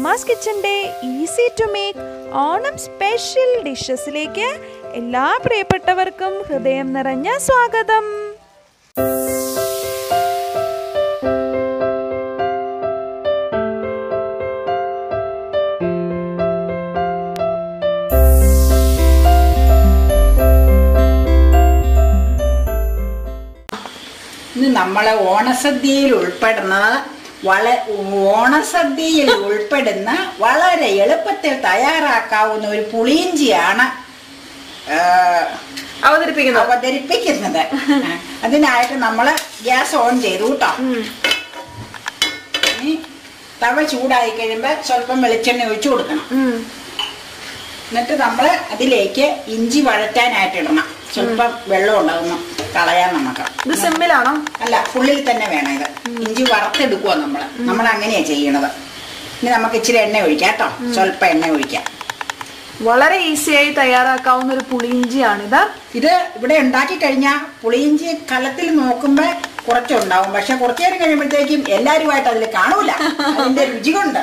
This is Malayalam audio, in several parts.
മമ്മാസ് കിച്ചൻ്റെ easy to make Onam special ഡിഷസിലേക്ക് എല്ലാ പ്രിയപ്പെട്ടവർക്കും ഹൃദയം നിറഞ്ഞ സ്വാഗതം ഇന്ന് നമ്മളെ ഓണസദ്യയിൽ ഉൾപ്പെടുന്ന വള ഓണസദ്യയിൽ ഉൾപ്പെടുന്ന വളരെ എളുപ്പത്തിൽ തയ്യാറാക്കാവുന്ന ഒരു പുളിയിഞ്ചിയാണ് ആ, അവതരിപ്പിക്കുന്നത് അവതരിപ്പിക്കുന്നത് അതിനായിട്ട് നമ്മൾ ഗ്യാസ് ഓൺ ചെയ്തു കേട്ടോ ഇനി തവ ചൂടായി കഴിയുമ്പോൾ സ്വല്പം വെളിച്ചെണ്ണ ഒഴിച്ചു കൊടുക്കണം എന്നിട്ട് നമ്മൾ അതിലേക്ക് ഇഞ്ചി വഴറ്റാനായിട്ട് ഇടണം സ്വല്പം വെള്ളം ഉണ്ടാകുന്നു കളയാൻ നമുക്ക് ഇത് സിമ്പിളാണോ അല്ല ഫുള്ളിൽ തന്നെ വേണം ഇത് ഇഞ്ചി വറുത്തെടുക്കുക നമ്മൾ നമ്മൾ അങ്ങനെയാ ചെയ്യണത് ഇനി നമുക്ക് ഇച്ചിരി എണ്ണ ഒഴിക്കാം കേട്ടോ സ്വല്പം എണ്ണ ഒഴിക്കാം വളരെ ഈസിയായി തയ്യാറാക്കാവുന്ന ഒരു പുളിയിഞ്ചിയാണിത് ഇത് ഇവിടെ ഉണ്ടാക്കി കഴിഞ്ഞാൽ പുളിയിഞ്ചി കലത്തിൽ നോക്കുമ്പോ കുറച്ചുണ്ടാവും പക്ഷെ കുറച്ചു നേരം കഴിയുമ്പോഴത്തേക്കും എല്ലാരുമായിട്ട് അതിൽ കാണൂല അതിന്റെ രുചി കൊണ്ട്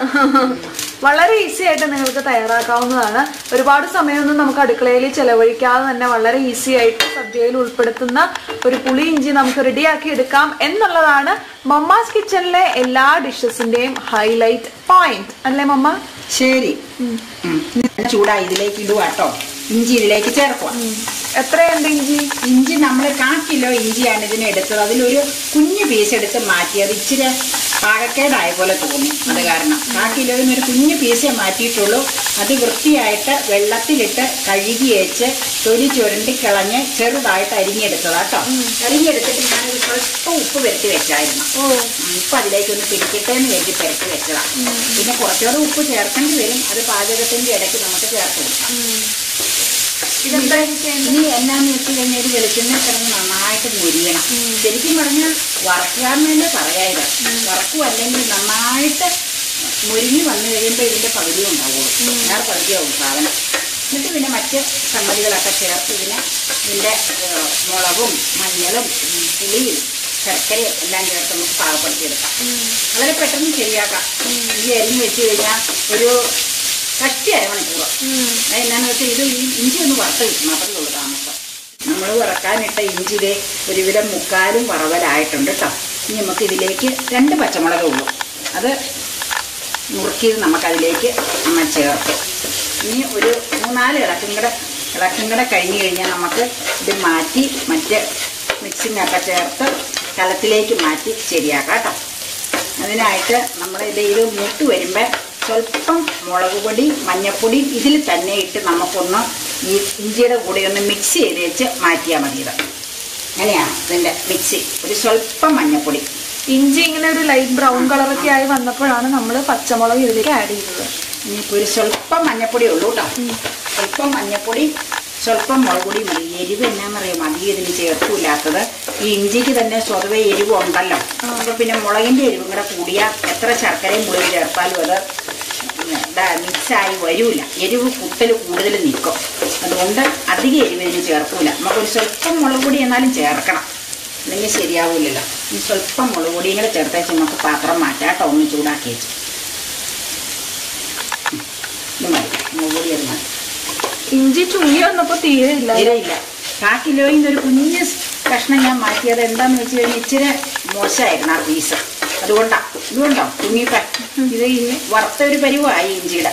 വളരെ ഈസി ആയിട്ട് നിങ്ങൾക്ക് തയ്യാറാക്കാവുന്നതാണ് ഒരുപാട് സമയമൊന്നും നമുക്ക് അടുക്കളയിൽ ചെലവഴിക്കാതെ തന്നെ വളരെ ഈസി ആയിട്ട് സദ്യയിൽ ഉൾപ്പെടുത്തുന്ന ഒരു പുളി ഇഞ്ചി നമുക്ക് റെഡിയാക്കി എടുക്കാം എന്നുള്ളതാണ് മമ്മാസ് കിച്ചണിലെ എല്ലാ ഡിഷസിന്റെയും ഹൈലൈറ്റ് പോയിന്റ് അല്ലേ മമ്മ ശരി ഉം. ഇനി ചൂടായി ഇതിലേക്ക് ഇടുക കേട്ടോ ഇഞ്ചി ഇതിലേക്ക് ചേർക്കുക എത്രയുണ്ട് ഇഞ്ചി ഇഞ്ചി നമ്മൾ കാ കിലോ ഇഞ്ചിയാണ് ഇതിന് എടുത്തത് അതിലൊരു കുഞ്ഞു പീസ് എടുത്ത് മാറ്റി അത് ഇച്ചിരി പാകക്കേടായ പോലെ തോന്നി അത് കാരണം കാ കിലോയിൽ ഒരു കുഞ്ഞു പീസേ മാറ്റിയിട്ടുള്ളൂ അത് വൃത്തിയായിട്ട് വെള്ളത്തിലിട്ട് കഴുകി വെച്ച് തൊലി ചുരണ്ടി കളഞ്ഞ് ചെറുതായിട്ട് അരിഞ്ഞെടുത്തതാ കേട്ടോ അരിഞ്ഞെടുത്തിട്ട് ഞാനൊരു സ്വല്പം ഉപ്പ് വരുത്തി വെച്ചായിരുന്നു ഓ ഉം, ഉപ്പ് അതിലേക്കൊന്ന് പിടിക്കട്ടെ എന്ന് കരുതി പുരട്ടി വെച്ചതാണ് പിന്നെ കുറച്ചുകൂടെ ഉപ്പ് ചേർക്കേണ്ടി വരും അത് പാചകത്തിന്റെ ഇടയ്ക്ക് നമുക്ക് ചേർത്ത് കൊടുക്കാം ഇതെന്താ ചെയ്യുന്നത് ഇനി എന്നാന്ന് വെച്ച് കഴിഞ്ഞാൽ ഒരു വെളിച്ചെണ്ണ കിടന്ന് നന്നായിട്ട് മുരിയണം ശരിക്കും പറഞ്ഞാൽ വറക്കാന്ന് തന്നെ പറയായത് വറക്കും അല്ലെങ്കിൽ നന്നായിട്ട് മുരിഞ്ഞ് വന്നു കഴിയുമ്പോൾ ഇതിന്റെ പകുതി ഉണ്ടാവുള്ളൂ വേറെ പകുതിയാവും സാധനം എന്നിട്ട് പിന്നെ മറ്റ് സംഗതികളൊക്കെ ചേർത്ത് ഇതിനെ ഇതിന്റെ ഏഹ്, മുളകും മഞ്ഞളും ഉം, പുളിയും ശർക്കരയും എല്ലാം ചേർത്ത് നമുക്ക് പാകപ്പെടുത്തിയെടുക്കാം വളരെ പെട്ടെന്ന് ശരിയാക്കാം ഈ അരിഞ്ഞ് വെച്ച് കഴിഞ്ഞാൽ ഒരു കട്ടിയായ മണിക്കൂർ എന്നാന്ന് വെച്ചാൽ ഇത് ഈ ഇഞ്ചി ഒന്ന് വറുത്ത് കിട്ടണം അത്രേ ഉള്ളൂ താമസം നമ്മൾ വറക്കാനിട്ട ഇഞ്ചിയുടെ ഒരുവിധം മുക്കാലും വറവലായിട്ടുണ്ട് കേട്ടോ ഇനി നമുക്ക് ഇതിലേക്ക് രണ്ട് പച്ചമുളകേ ഉള്ളൂ അത് മുറുക്കിയത് നമുക്കതിലേക്ക് നമ്മൾ ചേർക്കും ഇനി ഒരു മൂന്നാല് ഇളക്കും കൂടെ ഇളക്കും കൂടെ കഴിഞ്ഞ് കഴിഞ്ഞാൽ നമുക്ക് ഇത് മാറ്റി മറ്റ് മിക്സിംഗ് ഒക്കെ ചേർത്ത് കലത്തിലേക്ക് മാറ്റി ശരിയാക്കാം കേട്ടോ അതിനായിട്ട് നമ്മൾ ഇത് ഇത് മൂത്ത് വരുമ്പോൾ സ്വല്പം മുളക് പൊടി മഞ്ഞൾപ്പൊടി ഇതിൽ തന്നെ ഇട്ട് നമുക്കൊന്ന് ഈ ഇഞ്ചിയുടെ കൂടെ ഒന്ന് മിക്സ് ചെയ്ത് വെച്ച് മാറ്റിയാൽ മതി ഇത് അങ്ങനെയാണ് ഇതിൻ്റെ മിക്സി ഒരു സ്വല്പം മഞ്ഞൾപ്പൊടി ഇഞ്ചി ഇങ്ങനെ ഒരു ലൈറ്റ് ബ്രൗൺ കളറൊക്കെ ആയി വന്നപ്പോഴാണ് നമ്മൾ പച്ചമുളക് ഇതിലേക്ക് ആഡ് ചെയ്തത് ഇനിയിപ്പോൾ ഒരു സ്വല്പം മഞ്ഞൾപ്പൊടി ഉള്ളൂ കേട്ടോ സ്വല്പം മഞ്ഞൾപ്പൊടി സ്വല്പം മുളക് പൊടി മതി എരിവ് എന്നാന്നറിയാം അധികം ഇതിന് ചേർക്കില്ലാത്തത് ഈ ഇഞ്ചിക്ക് തന്നെ സ്വതവേ എരിവ് ഉണ്ടല്ലോ അപ്പോൾ പിന്നെ മുളകിൻ്റെ എരിവും കൂടെ കൂടിയാൽ എത്ര ശർക്കരയും മുളക് ചേർത്താലും അത് മിക്സായി വരൂല എരിവ് കുത്തൽ കൂടുതൽ നിൽക്കും അതുകൊണ്ട് അധികം എരിവ് ഇതിന് ചേർക്കൂല നമുക്കൊരു സ്വല്പം മുളക് പൊടി എന്നാലും ചേർക്കണം അല്ലെങ്കിൽ ശരിയാവില്ലല്ലോ ഈ സ്വല്പം മുളക് പൊടിയും കൂടെ ചേർത്തേച്ച് നമുക്ക് പാത്രം മാറ്റാം കേട്ടോ ഒന്ന് ചൂടാക്കി വെച്ച് ഇത് മതി മുളക് പൊടി അത് മതി ഇഞ്ചി ചുള്ളി വന്നപ്പോ തീരെ ഇല്ല ഇല്ല കാ കിലോയിൽ ഒരു കുഞ്ഞ് കഷ്ണം ഞാൻ മാറ്റിയത് എന്താന്ന് വെച്ച് കഴിഞ്ഞാൽ ഇച്ചിരി മോശമായിരുന്നു ആ പീസ് അതുകൊണ്ടാ ഇതുകൊണ്ടോ തുങ്ങിപ്പ ഇത് ഈ വറുത്ത ഒരു പരിവായി ഇഞ്ചിയുടെ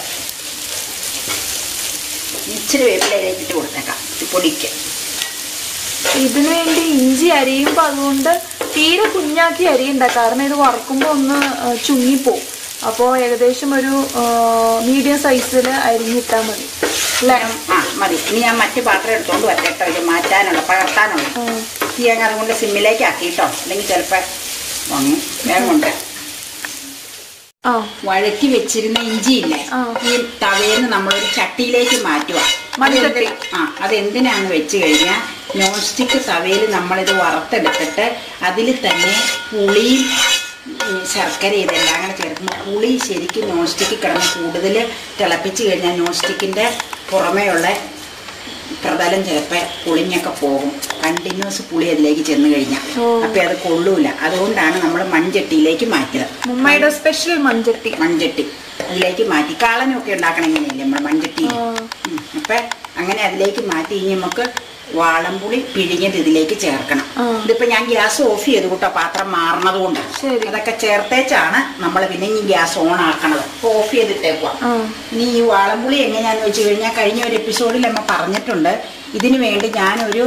ഇച്ചിരി വേപ്പിലേക്ക് ഇട്ട് കൊടുത്തേക്കാം ഈ പൊടിക്ക് ഇതിനു വേണ്ടി ഇഞ്ചി അരിയുമ്പോ അതുകൊണ്ട് തീരെ കുഞ്ഞാക്കി അരിയണ്ട കാരണം ഇത് വറക്കുമ്പോ ഒന്ന് ആ, ചുങ്ങിപ്പോവും അപ്പോൾ ഏകദേശം ഒരു മീഡിയം സൈസിൽ അരിഞ്ഞിട്ടാൽ മതി അല്ലേ ആ മതി ഇനി ഞാൻ മറ്റു പാത്രം എടുത്തോണ്ട് വരട്ടോ ഇത് മാറ്റാനുള്ള പകർത്താനുള്ള ഉം. തീ അങ്ങ് അതുകൊണ്ട് സിമ്മിലേക്ക് ആക്കിട്ടോ അല്ലെങ്കിൽ ചിലപ്പോൾ വാങ്ങും വേഗം കൊണ്ട് ആ വഴറ്റി വെച്ചിരുന്ന ഇഞ്ചിയില്ലേ ആ. ഈ തവേന്ന് നമ്മളൊരു ചട്ടിയിലേക്ക് മാറ്റുക മൺചട്ടി. ആ അതെന്തിനാന്ന് വെച്ച് കഴിഞ്ഞാൽ നോൺ സ്റ്റിക്ക് തവയിൽ നമ്മളിത് വറുത്തെടുത്തിട്ട് അതിൽ തന്നെ പുളിയും ഉം, ശർക്കര ഇതെല്ലാം കൂടെ ചേർക്കുമ്പോൾ പുളി ശരിക്കും നോൺ സ്റ്റിക്ക് കിടന്ന് കൂടുതൽ തിളപ്പിച്ച് കഴിഞ്ഞാൽ നോൺ സ്റ്റിക്കിൻ്റെ പുറമേയുള്ള പ്രതലം ചിലപ്പോൾ പുളിഞ്ഞൊക്കെ പോകും കണ്ടിന്യൂസ് പുളി അതിലേക്ക് ചെന്ന് കഴിഞ്ഞാൽ ഓ. അപ്പം അത് കൊള്ളൂല അതുകൊണ്ടാണ് നമ്മൾ മൺചട്ടിയിലേക്ക് മാറ്റിയത് മുമ്മയുടെ സ്പെഷ്യൽ മൺചട്ടി മൺചട്ടി അതിലേക്ക് മാറ്റി കാളനൊക്കെ ഉണ്ടാക്കണം ഇങ്ങനെയല്ലേ നമ്മൾ മൺചട്ടിയിൽ ആ. ഉം. അപ്പൊ അങ്ങനെ അതിലേക്ക് മാറ്റി ഇനി നമുക്ക് വാളംപുളി പിഴിഞ്ഞത് ഇതിലേക്ക് ചേർക്കണം ആ. ഇതിപ്പോ ഞാൻ ഗ്യാസ് ഓഫ് ചെയ്ത് കൂട്ടോ പാത്രം മാറണത് കൊണ്ട് ശരി. അതൊക്കെ ചേർത്തേച്ചാണ് നമ്മൾ പിന്നെ ഇനി ഗ്യാസ് ഓൺ ആക്കണത് അപ്പൊ ഓഫ് ചെയ്തിട്ടേക്കുവാ ആ. ഇനി ഈ വാളംപുളി എങ്ങനെയാന്ന് വെച്ച് കഴിഞ്ഞാൽ കഴിഞ്ഞ ഒരു എപ്പിസോഡിൽ അമ്മ പറഞ്ഞിട്ടുണ്ട് ഇതിനു വേണ്ടി ഞാനൊരു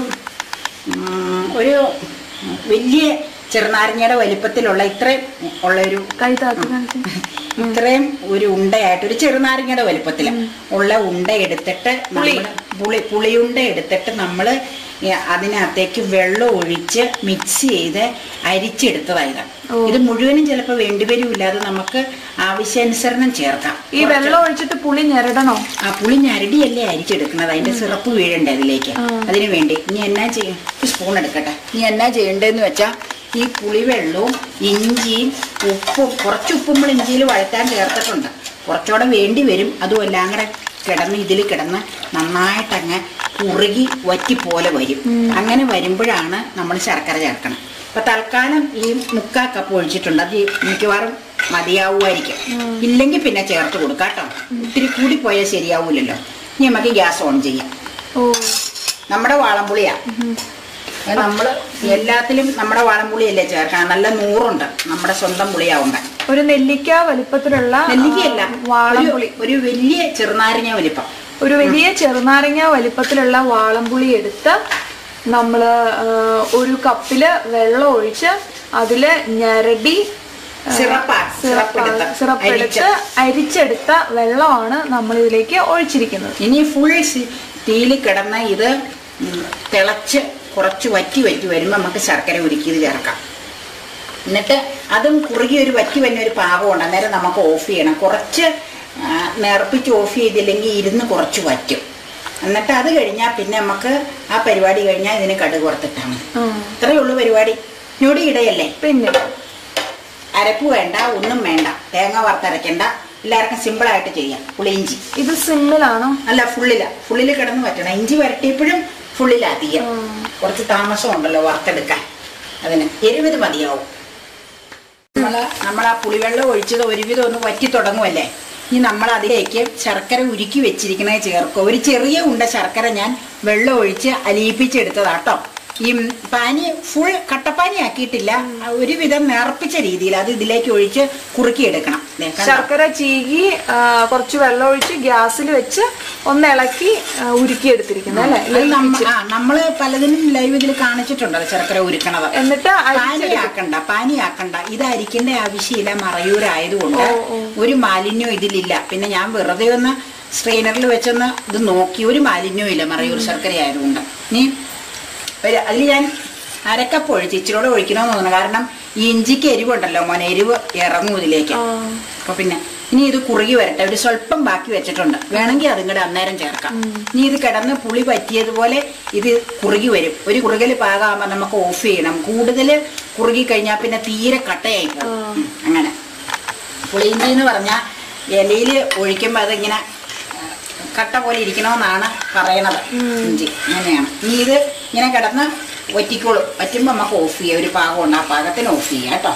ഉം, ഒരു വലിയ ചെറുനാരങ്ങയുടെ വലിപ്പത്തിലുള്ള ഇത്രയും ഉള്ള ഒരു കൈ താത്തി കാണിച്ച്. ഇത്രയും ഒരു ഉണ്ടയായിട്ട് ഒരു ചെറുനാരങ്ങയുടെ വലിപ്പത്തിൽ ഉള്ള ഉണ്ട എടുത്തിട്ട് പുളി. നമ്മള് പുളി പുളിയുണ്ട എടുത്തിട്ട് നമ്മൾ അതിനകത്തേക്ക് വെള്ളം ഒഴിച്ച് മിക്സ് ചെയ്ത് അരിച്ചെടുത്തതായത് ഓ. ഇത് മുഴുവനും ചിലപ്പോൾ വേണ്ടിവരില്ല അത് നമുക്ക് ആവശ്യാനുസരണം ചേർക്കാം ഈ വെള്ളം ഒഴിച്ചിട്ട് പുളി ഞെരടണോ ആ പുളി ഞരടിയല്ലേ അരിച്ചെടുക്കുന്നത് അതിന്റെ സിറപ്പ് വീഴണ്ടേ അതിലേക്ക് ആ. അതിനു വേണ്ടി ഇനി എന്നാ ചെയ്യും ഒരു സ്പൂൺ എടുക്കട്ടെ ഇനി എന്നാ ചെയ്യേണ്ടതെന്ന് വെച്ചാൽ ഈ പുളിവെള്ളവും ഇഞ്ചിയും ഉപ്പും കുറച്ച് ഉപ്പും നമ്മൾ ഇഞ്ചിയിൽ വഴറ്റാൻ ചേർത്തിട്ടുണ്ട് കുറച്ചുകൂടെ വേണ്ടി വരും അതും എല്ലാം കൂടെ കിടന്ന് ഇതിൽ കിടന്ന് നന്നായിട്ടങ്ങ് കുറുകി വറ്റി പോലെ വരും അങ്ങനെ വരുമ്പോഴാണ് നമ്മൾ ശർക്കര ചേർക്കണം അപ്പൊ തൽക്കാലം ഈ മുക്കാ കപ്പ് ഒഴിച്ചിട്ടുണ്ട് അത് മിക്കവാറും മതിയാവുമായിരിക്കും ഇല്ലെങ്കിൽ പിന്നെ ചേർത്ത് കൊടുക്കാം കേട്ടോ ഇത്തിരി കൂടിപ്പോയാൽ ശരിയാവൂലല്ലോ ഇനി നമുക്ക് ഗ്യാസ് ഓൺ ചെയ്യാം ഓ നമ്മുടെ വാളംപുളിയാ അത് നമ്മള് എല്ലാത്തിലും നമ്മുടെ വാളംപുളിയല്ലേ ചേർക്കണം നല്ല നൂറുണ്ട് നമ്മുടെ സ്വന്തം പുളിയാവുമ്പോ ഒരു നെല്ലിക്ക വലിപ്പത്തിലുള്ള നെല്ലിക്കയല്ല ആ, വാളംപുളി ഒരു- ഒരു വലിയ ചെറുനാരങ്ങ വലിപ്പം ഒരു വലിയ ചെറുനാരങ്ങ വലിപ്പത്തിലുള്ള വാളംപുളി എടുത്ത് നമ്മള് ആ, ഒരു കപ്പില് വെള്ളം ഒഴിച്ച് അതില് ഞരടി ആ, സിറപ്പാ, സിറപ്പ് സിറപ്പ് എടുത്ത്, സിറപ്പ് എടുത്ത് അരിച്ചെടുത്ത വെള്ളമാണ് നമ്മൾ ഇതിലേക്ക് ഒഴിച്ചിരിക്കുന്നത് ഇനി ഫുൾ തീയിൽ കിടന്ന ഇത് ഉം, തിളച്ച് കുറച്ച് വറ്റി വറ്റി വരുമ്പോൾ നമുക്ക് ശർക്കര ഉരുക്കിയത് ചേർക്കാം എന്നിട്ട് അതും കുറുകി ഒരു വറ്റി വരുന്ന ഒരു പാകമുണ്ട് അന്നേരം നമുക്ക് ഓഫ് ചെയ്യണം കുറച്ച് ആ, നേർപ്പിച്ച് ഓഫ് ചെയ്തില്ലെങ്കിൽ ഇരുന്ന് കുറച്ച് വറ്റും എന്നിട്ട് അത് കഴിഞ്ഞാൽ പിന്നെ നമുക്ക് ആ പരിപാടി കഴിഞ്ഞാൽ ഇതിന് കടുക് പുറത്തിട്ടാൽ മതി ആ, ഇത്രയേ ഉള്ളൂ പരിപാടി ഞൊടി ഇടയല്ലേ പിന്നെ അരപ്പ് വേണ്ട ഒന്നും വേണ്ട തേങ്ങ വറുത്തരയ്ക്കണ്ട എല്ലാവർക്കും സിമ്പിളായിട്ട് ചെയ്യാം പുളിയിഞ്ചി ഇത് സിമ്മിലാണോ അല്ല ഫുള്ളില ഫുള്ളിൽ കിടന്ന് പറ്റണം ഇഞ്ചി വരട്ടിയപ്പോഴും ഫുള്ളിലാ തീയ ആ. കുറച്ച് താമസം ഉണ്ടല്ലോ വറുത്തെടുക്കാൻ അതിന് എരിവിത് മതിയാവും നമ്മള് നമ്മൾ ആ പുളിവെള്ളം ഒഴിച്ചത് ഒരുവിധം ഒന്ന് വറ്റി തുടങ്ങുമല്ലേ ഇനി നമ്മൾ അതിലേക്ക് ശർക്കര ഉരുക്കി വെച്ചിരിക്കണേ ചേർക്കുക ഒരു ചെറിയ ഉണ്ട ശർക്കര ഞാൻ വെള്ളം ഒഴിച്ച് അലിയിപ്പിച്ചെടുത്തതാട്ടോ ഈ പാനി ഫുൾ കട്ടപ്പാനി ആക്കിയിട്ടില്ല ഒരുവിധം നേർപ്പിച്ച രീതിയിൽ അത് ഇതിലേക്ക് ഒഴിച്ച് കുറുക്കിയെടുക്കണം ദേ, കണ്ടോ? ശർക്കര ചീകി ആ, കുറച്ച് വെള്ളം ഒഴിച്ച് ഗ്യാസിൽ വെച്ച് ഒന്ന് ഇളക്കി ആ, ഉരുക്കിയെടുത്തിരിക്കുന്നത് അല്ലേ അത് നമ്മ- ആ നമ്മള് പലതിനും ലൈവ് ഇതിൽ കാണിച്ചിട്ടുണ്ടല്ലോ ശർക്കര ഉരുക്കണത് എന്നിട്ട് പാനി അരിച്ചെടുക്കും. ആക്കണ്ട പാനി ആക്കണ്ട ഇത് അരിക്കേണ്ട ആവശ്യമില്ല മറയൂരായതുകൊണ്ട് ഓ, ഓ. ഒരു മാലിന്യവും ഇതിലില്ല പിന്നെ ഞാൻ വെറുതെ ഒന്ന് സ്ട്രെയിനറിൽ വെച്ചൊന്ന് ഇത് നോക്കി ഒരു മാലിന്യവും ഇല്ല മറയൂർ ശർക്കര ആയതുകൊണ്ട് ഇനി ഒരു- അതിൽ ഞാൻ അരക്കപ്പ് ഒഴിച്ച് ഇച്ചിരൂടെ ഒഴിക്കണമെന്ന് തോന്നുന്നു കാരണം ഈ ഇഞ്ചിക്ക് എരിവുണ്ടല്ലോ മോനെ എരിവ് ഇറങ്ങും ഇതിലേക്ക് ആ. അപ്പൊ പിന്നെ ഇനി ഇത് കുറുകി വരട്ടെ ഒരു സ്വല്പം ബാക്കി വെച്ചിട്ടുണ്ട് വേണമെങ്കിൽ അതും കൂടെ അന്നേരം ചേർക്കാം ഇനി ഇത് കിടന്ന് പുളി പറ്റിയതുപോലെ ഇത് കുറുകി വരും ഒരു കുറുകൽ പാകമാകുമ്പോൾ നമുക്ക് ഓഫ് ചെയ്യണം കൂടുതൽ കുറുകി കഴിഞ്ഞാൽ പിന്നെ തീരെ കട്ടയായി പോകും ആ. ഉം, അങ്ങനെ പുളിയിഞ്ചി എന്ന് പറഞ്ഞാൽ ഇലയിൽ ഒഴിക്കുമ്പോൾ അതിങ്ങനെ ആ, കട്ട പോലെ ഇരിക്കണമെന്നാണ് പറയണത് ഇഞ്ചി അങ്ങനെയാണ് ഇനി ഇത് ഇങ്ങനെ കിടന്ന് വറ്റിക്കോളും വറ്റുമ്പോൾ നമുക്ക് ഓഫ് ചെയ്യാം ഒരു പാകമുണ്ട് ആ പാകത്തിന് ഓഫ് ചെയ്യാം കേട്ടോ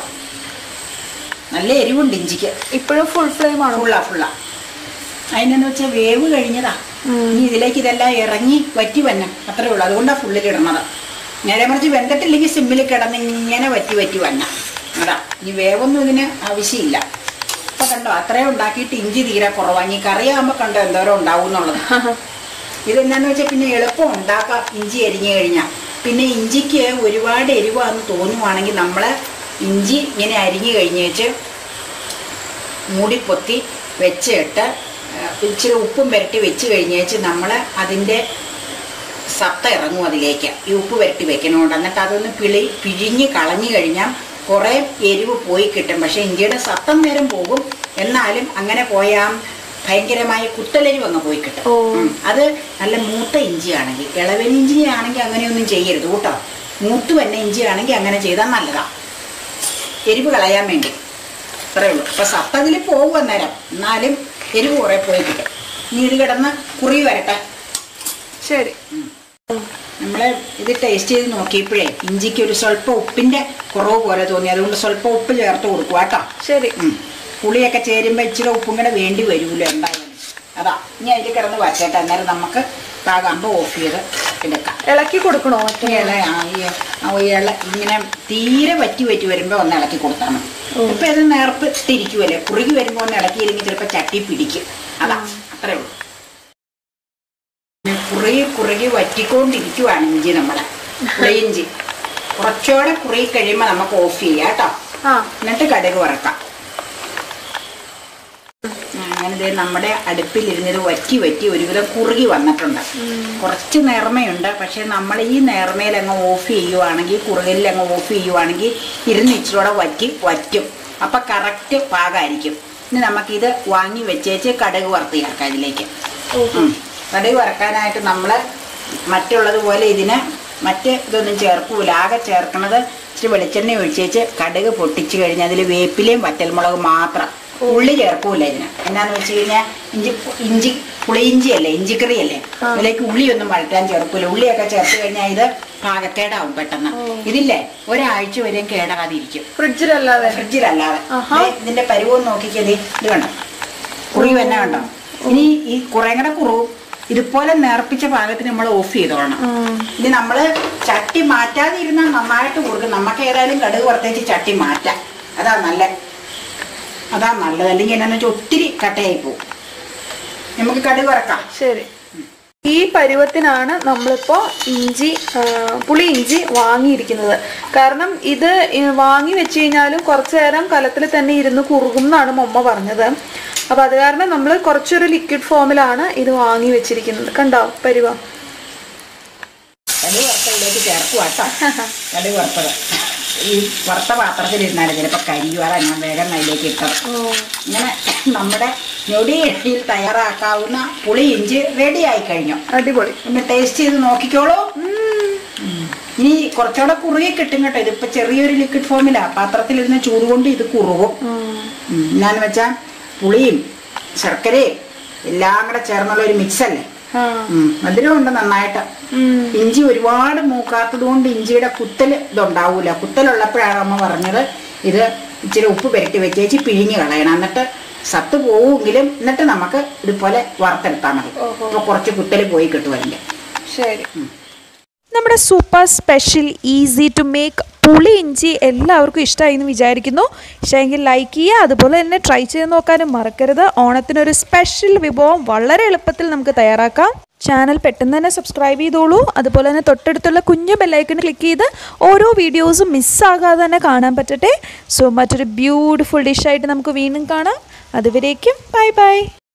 നല്ല എരിവുണ്ട് ഇഞ്ചിക്ക് ഇപ്പോഴും ഫുൾ ഫ്ലെയിം ആണോ ഫുള്ളാ ഫുള്ളാ അതിനെന്ന് വെച്ചാൽ വേവ് കഴിഞ്ഞതാ ഉം. ഇനി ഇതിലേക്ക് ഇതെല്ലാം ഇറങ്ങി വറ്റി വന്നെ അത്രേ ഉള്ളൂ അതുകൊണ്ടാണ് ഫുള്ളിൽ ഇടുന്നത് നേരെ മറിച്ച് വെന്തിട്ടില്ലെങ്കിൽ സിമ്മിൽ കിടന്ന് ഇങ്ങനെ വറ്റി വറ്റി വന്ന അതാ ഇനി വേവൊന്നും ഇതിന് ആവശ്യമില്ല അപ്പൊ കണ്ടോ അത്രയും ഉണ്ടാക്കിയിട്ട് ഇഞ്ചി തീരെ കുറവാങ്ങി കറിയാകുമ്പോൾ കണ്ടോ എന്തോരം ഉണ്ടാവും എന്നുള്ളത് ഇതെന്നാന്ന് വെച്ചാൽ പിന്നെ എളുപ്പം ഉണ്ടാക്കാം ഇഞ്ചി അരിഞ്ഞു കഴിഞ്ഞാൽ പിന്നെ ഇഞ്ചിക്ക് ഒരുപാട് എരിവാന്ന് തോന്നുവാണെങ്കിൽ നമ്മൾ ഇഞ്ചി ഇങ്ങനെ അരിഞ്ഞു കഴിഞ്ഞേച്ച് മൂടിപ്പൊത്തി വെച്ചിട്ട് ആ, ഇച്ചിരി ഉപ്പും പുരട്ടി വെച്ച് കഴിഞ്ഞേച്ച് നമ്മൾ അതിൻ്റെ സത്ത ഇറങ്ങും അതിലേക്ക് ഈ ഉപ്പ് പുരട്ടി വെക്കണോണ്ട് എന്നിട്ട് അതൊന്ന് പിളി പിഴിഞ്ഞ് കളഞ്ഞു കഴിഞ്ഞാൽ കുറേ എരിവ് പോയി കിട്ടും പക്ഷെ ഇഞ്ചിയുടെ സത്തം നേരം പോകും എന്നാലും അങ്ങനെ പോയാൽ ഭയങ്കരമായ കുത്തലരിവ് അങ്ങ് പോയി കിട്ടും ഓ. ഉം. അത് നല്ല മൂത്ത ഇഞ്ചിയാണെങ്കിൽ ഇളവൻ ഇഞ്ചി ആണെങ്കിൽ അങ്ങനെയൊന്നും ചെയ്യരുത് കേട്ടോ മൂത്ത് തന്നെ ഇഞ്ചി ആണെങ്കിൽ അങ്ങനെ ചെയ്താൽ നല്ലതാ എരിവ് കളയാൻ വേണ്ടി അത്രേ ഉള്ളൂ അപ്പൊ സത്തതിൽ പോകും അന്നേരം എന്നാലും എരിവ് കുറെ പോയി കിട്ടും ഇനി ഇത് കിടന്ന് കുറി വരട്ടെ ശരി നമ്മള് ഇത് ടേസ്റ്റ് ചെയ്ത് നോക്കിയപ്പോഴേ ഇഞ്ചിക്ക് ഒരു സ്വല്പം ഉപ്പിന്റെ കുറവ് പോലെ തോന്നി അതുകൊണ്ട് സ്വല്പം ഉപ്പ് ചേർത്ത് കൊടുക്കുക കേട്ടോ ശരി ഉം. പുളിയൊക്കെ ചേരുമ്പോൾ ഇച്ചിരി ഉപ്പും കൂടെ വേണ്ടി വരുമല്ലോ എന്തായാലും അതാ ഇനി അതിൽ കിടന്ന് വച്ചേട്ടെ അന്നേരം നമുക്ക് പാകാകുമ്പോൾ ഓഫ് ചെയ്ത് എടുക്കാം ഇളക്കി കൊടുക്കണോ ഒറ്റ ഇല ആ, ഈ, ആ, ഈ ഇല ഇങ്ങനെ തീരെ വറ്റി വറ്റി വരുമ്പോൾ ഒന്ന് ഇളക്കി കൊടുത്താൽ മതി ഇപ്പൊ ഇത് നേർപ്പ് തിരിക്കുമല്ലേ കുറുകി വരുമ്പോൾ ഒന്ന് ഇളക്കിയില്ലെങ്കിൽ ചിലപ്പോൾ ചട്ടി പിടിക്കും അതാ അത്രേ ഉള്ളൂ പിന്നെ കുറുകി കുറുകി വറ്റിക്കൊണ്ടിരിക്കുവാണ് ഇഞ്ചി നമ്മളെ പുളിയിഞ്ചി കുറച്ചുകൂടെ കുറുകി കഴിയുമ്പോൾ നമുക്ക് ഓഫ് ചെയ്യാം കേട്ടോ ആ എന്നിട്ട് കടുക് വറക്കാം അങ്ങനെ ദേ നമ്മുടെ അടുപ്പിലിരുന്നത് വറ്റി വറ്റി ഒരുവിധം കുറുകി വന്നിട്ടുണ്ട് കുറച്ച് നേർമയുണ്ട് പക്ഷെ നമ്മൾ ഈ നേർമയിൽ അങ്ങ് ഓഫ് ചെയ്യുവാണെങ്കിൽ കുറുകലിൽ അങ്ങ് ഓഫ് ചെയ്യുവാണെങ്കിൽ ഇരുന്ന് ഇച്ചിരൂടെ വറ്റി വറ്റും അപ്പൊ കറക്റ്റ് പാകമായിരിക്കും ഇനി നമുക്കിത് വാങ്ങി വെച്ചേച്ച് കടുക് വറുത്ത് ചേർക്കാം ഇതിലേക്ക് ഉം. കടുക് വറക്കാനായിട്ട് നമ്മൾ മറ്റുള്ളതുപോലെ ഇതിന് മറ്റ് ഇതൊന്നും ചേർക്കൂല ആകെ ചേർക്കണത് ഇച്ചിരി വെളിച്ചെണ്ണ ഒഴിച്ചേച്ച് കടുക് പൊട്ടിച്ച് കഴിഞ്ഞാൽ അതിൽ വേപ്പിലയും വറ്റൽമുളക് മാത്രം ഉള്ളി ചേർക്കൂല ഇതിന് എന്നാന്ന് വെച്ച് കഴിഞ്ഞാൽ ഇഞ്ചി ഇഞ്ചി പുളിയിഞ്ചി അല്ലേ ഇഞ്ചിക്കറി അല്ലേ അതിലേക്ക് ഉള്ളിയൊന്നും വഴറ്റാൻ ചേർക്കൂല ഉള്ളിയൊക്കെ ചേർത്ത് കഴിഞ്ഞാൽ ഇത് പാകക്കേടാവും പെട്ടെന്ന് ഇതില്ലേ ഒരാഴ്ച വരെയും കേടാകാതിരിക്കും ഫ്രിഡ്ജിലല്ലാതെ ഫ്രിഡ്ജിലല്ലാതെ ആഹാ. ദേ ഇതിന്റെ പരുവം നോക്കിക്കത് ഇത് കണ്ടോ കുറി തന്നെ കണ്ടോ ഇനി ഈ കുറെ കൂടെ കുറവും ഇതുപോലെ നേർപ്പിച്ച പാകത്തിന് നമ്മൾ ഓഫ് ചെയ്തോളണം ഇനി നമ്മള് ചട്ടി മാറ്റാതെ ഇരുന്നാൽ നന്നായിട്ട് കൊടുക്കും നമുക്ക് ഏതായാലും കടുക് പുറത്തേക്ക് ചട്ടി മാറ്റാം അതാ നല്ല അതാ നല്ലത് അല്ലെങ്കിൽ എന്നാന്ന് വെച്ചാൽ ഒത്തിരി കട്ടയായി പോകും നമുക്ക് കടുക് വറക്കാം ശരി ഈ പരുവത്തിനാണ് നമ്മളിപ്പോ ഇഞ്ചി ആ, പുളി ഇഞ്ചി വാങ്ങിയിരിക്കുന്നത് കാരണം ഇത് ഈ വാങ്ങി വെച്ച് കഴിഞ്ഞാലും കുറച്ചു നേരം കലത്തിൽ തന്നെ ഇരുന്ന് കുറുകും എന്നാണ് മമ്മ പറഞ്ഞത് അപ്പൊ അത് കാരണം നമ്മൾ കുറച്ചൊരു ലിക്വിഡ് ഫോമിലാണ് ഇത് വാങ്ങി വെച്ചിരിക്കുന്നത് കണ്ടോ പരുവം കടുക് വറുത്തതിലേക്ക് ചേർക്കുക കേട്ടോ കടുക് വറുത്തത് ഈ വറുത്ത പാത്രത്തിലിരുന്നാലും ചിലപ്പോൾ കരിയുവാറാ ഞാൻ വേഗം അതിലേക്ക് ഇട്ടത് ഇങ്ങനെ നമ്മുടെ ഞൊടിയിടയിൽ തയ്യാറാക്കാവുന്ന പുളി ഇഞ്ചി റെഡി ആയി കഴിഞ്ഞു അടിപൊളി ഒന്ന് ടേസ്റ്റ് ചെയ്ത് നോക്കിക്കോളൂ ഉം. ഇനി കുറച്ചുകൂടെ കുറുകി കിട്ടും കേട്ടോ ഇതിപ്പോ ചെറിയൊരു ലിക്വിഡ് ഫോമിലാ പാത്രത്തിലിരുന്ന് ചൂട് കൊണ്ട് ഇത് കുറുകും ഉം. എന്നാന്ന് വെച്ചാ പുളിയും ശർക്കരയും എല്ലാം കൂടെ ചേർന്നുള്ള ഒരു മിക്സ് അല്ലേ ആ ഉം. മധുരമുണ്ട് നന്നായിട്ട് ഉം. ഇഞ്ചി ഒരുപാട് മൂക്കാത്തത് കൊണ്ട് ഇഞ്ചിയുടെ കുത്തൽ ഇതുണ്ടാവൂല കുത്തലുള്ളപ്പോഴാണ് അമ്മ പറഞ്ഞത് ഇത് ഇച്ചിരി ഉപ്പ് പുരട്ടി വെച്ചേച്ച് പിഴിഞ്ഞ് കളയണം എന്നിട്ട് സത്ത് പോവുമെങ്കിലും എന്നിട്ട് നമുക്ക് ഇതുപോലെ വറുത്തെടുത്താൽ മതി ഓഹോ. അപ്പൊ കുറച്ച് കുത്തൽ പോയി കിട്ടും അതിന്റെ ശരി നമ്മുടെ super special easy to make പുളി ഇഞ്ചി എല്ലാവർക്കും ഇഷ്ടമായി എന്ന് വിചാരിക്കുന്നു ഇഷ്ടമെങ്കിൽ ലൈക്ക് ചെയ്യുക അതുപോലെ തന്നെ ട്രൈ ചെയ്ത് നോക്കാനും മറക്കരുത് ഓണത്തിനൊരു സ്പെഷ്യൽ വിഭവം വളരെ എളുപ്പത്തിൽ നമുക്ക് തയ്യാറാക്കാം ചാനൽ പെട്ടെന്ന് തന്നെ സബ്സ്ക്രൈബ് ചെയ്തോളൂ അതുപോലെ തന്നെ തൊട്ടടുത്തുള്ള കുഞ്ഞു ബെല്ലൈക്കൺ ക്ലിക്ക് ചെയ്ത് ഓരോ വീഡിയോസും മിസ്സാകാതെ തന്നെ കാണാൻ പറ്റട്ടെ സോ മറ്റൊരു ബ്യൂട്ടിഫുൾ ഡിഷായിട്ട് നമുക്ക് വീണ്ടും കാണാം അതുവരേക്കും ബൈ ബൈ